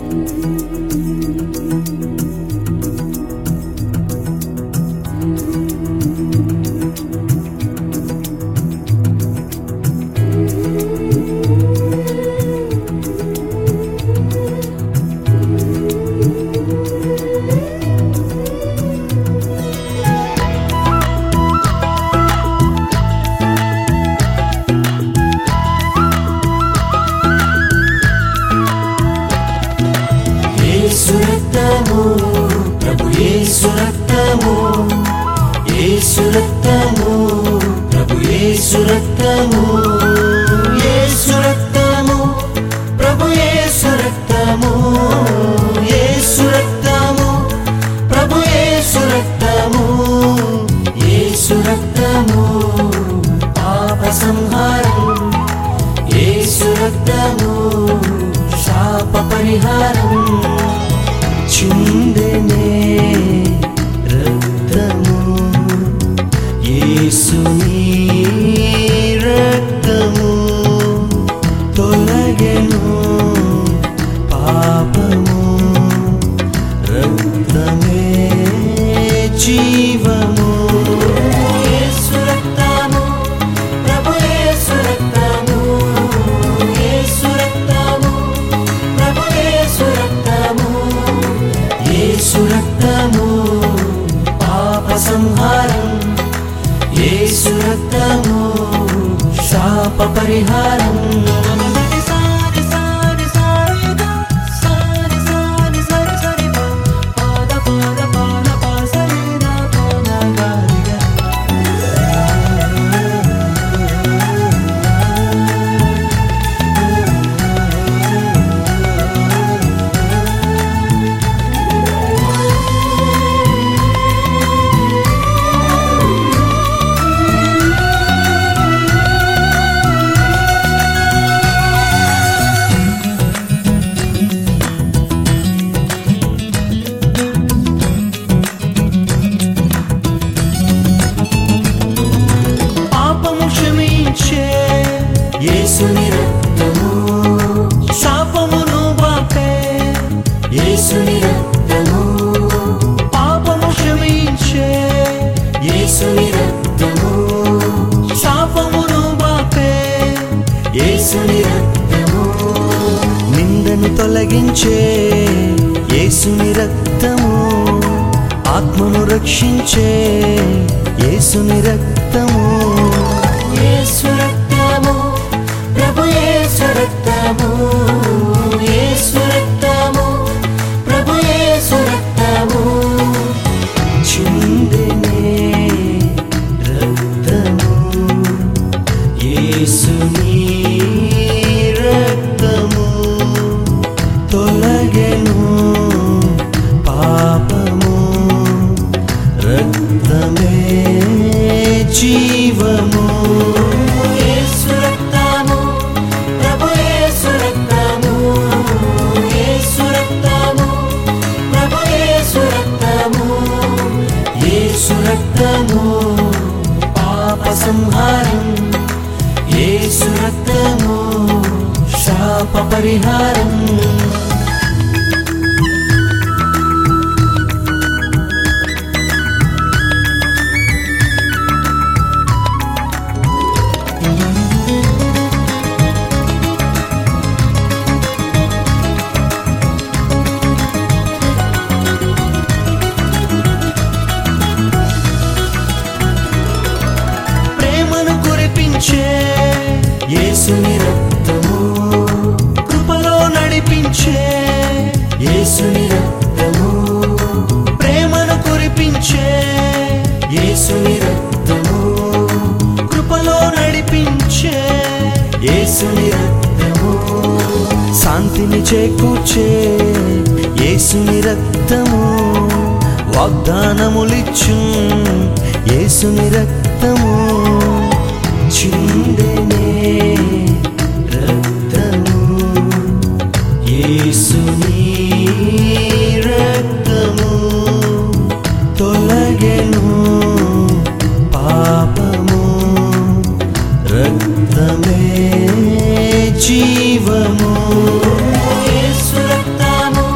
యేసు రక్తము ప్రభు యేసు రక్తము యేసు రక్తము ప్రభు యేసు రక్తము యేసు రక్తము ప్రభు యేసు రక్తము యేసు రక్తము ప్రభు యేసు రక్తము యేసు రక్తము పాప సంహారం యేసు రక్తము శాప పరిహారం చిందనే రక్తము యేసుని రక్తము తొలగెను పాపము రక్తమే జీవము యేసు రక్తము ప్రభు యేసు రక్తము యేసు రక్తము ప్రభు యేసు రక్తము యేసు రక్తము పాప సంహారం యేసు రక్తము శాప పరిహారం పాపము క్షమించే యేసుని రక్తము శాపమును బాపే యేసుని రక్తము పాపము క్షమించే యేసుని రక్తము శాపమును బాపే యేసుని రక్తము నిందను తొలగించే యేసుని రక్తము ఆత్మను రక్షించే యేసుని రక్తము యేసు రక్తము ప్రభు యేసు రక్తము యేసు రక్తము ప్రభు యేసు రక్తము చిందనే రక్తము యేసుని రక్తము తొలగెను పాపము రక్తమే జీవము యేసు రక్తము ప్రభు యేసు రక్తము యేసు రక్తము ప్రభు యేసు రక్తము యేసు రక్తము పాప సంహారం యేసు రక్తము శాప పరిహారం ప్రేమను కురిపించే యేసుని రక్తము కృపలో నడిపించే యేసుని రక్తము ప్రేమను కురిపించే యేసుని రక్తము కృపలో నడిపించే యేసుని రక్తము శాంతిని చేకూర్చే యేసుని రక్తము వాగ్దానములిచ్చు యేసుని రక్తము చిందనే రక్తము యేసుని రక్తము తొలగెను పాపము రక్తమే జీవము యేసు రక్తము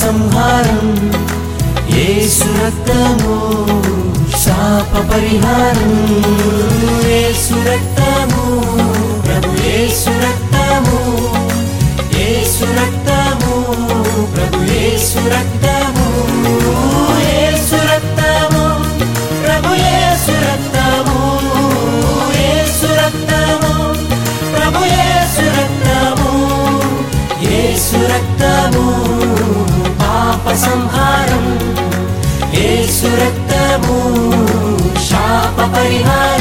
సంహారం యేసు రక్తము శాప పరిహారం యేసు రక్తము ప్రభు యేసు రక్తము యేసు రక్తము ప్రభు యేసు రక్తము యేసు రక్తము ప్రభు యేసు రక్తము యేసు రక్తము ప్రభు యేసు రక్తము యేసు రక్తము పాప సంహారం యేసు రక్తము శాప పరిహారం